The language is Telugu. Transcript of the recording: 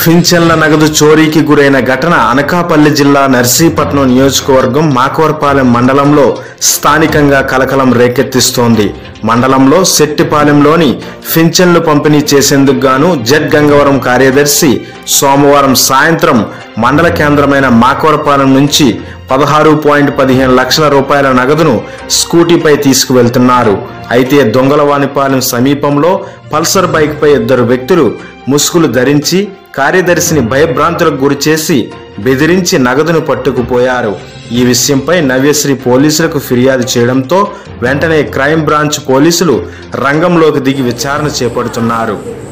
ఫించన్ల నగదు చోరీకి గురైన ఘటన అనకాపల్లి జిల్లా నర్సీపట్నం నియోజకవర్గం మాకవరపాలెం మండలంలో స్థానికంగా కలకలం రేకెత్తిస్తోంది మండలంలో శెట్టిపాలెంలోని ఫించన్లు పంపిణీ చేసేందుకు గాను జెడ్ గంగవరం కార్యదర్శి సోమవారం సాయంత్రం మండల కేంద్రమైన మాకవరపాలెం నుంచి పదహారు పాయింట్ పదిహేను లక్షల రూపాయల నగదును స్కూటీపై తీసుకువెళ్తున్నారు అయితే దొంగలవానిపాలెం సమీపంలో పల్సర్ బైక్పై ఇద్దరు వ్యక్తులు ముసుగులు ధరించి కార్యదర్శిని భయభ్రాంతులకు గురిచేసి బెదిరించి నగదును పట్టుకుపోయారు ఈ విషయంపై నవ్యశ్రీ పోలీసులకు ఫిర్యాదు చేయడంతో వెంటనే క్రైమ్ బ్రాంచ్ పోలీసులు రంగంలోకి దిగి విచారణ చేపడుతున్నారు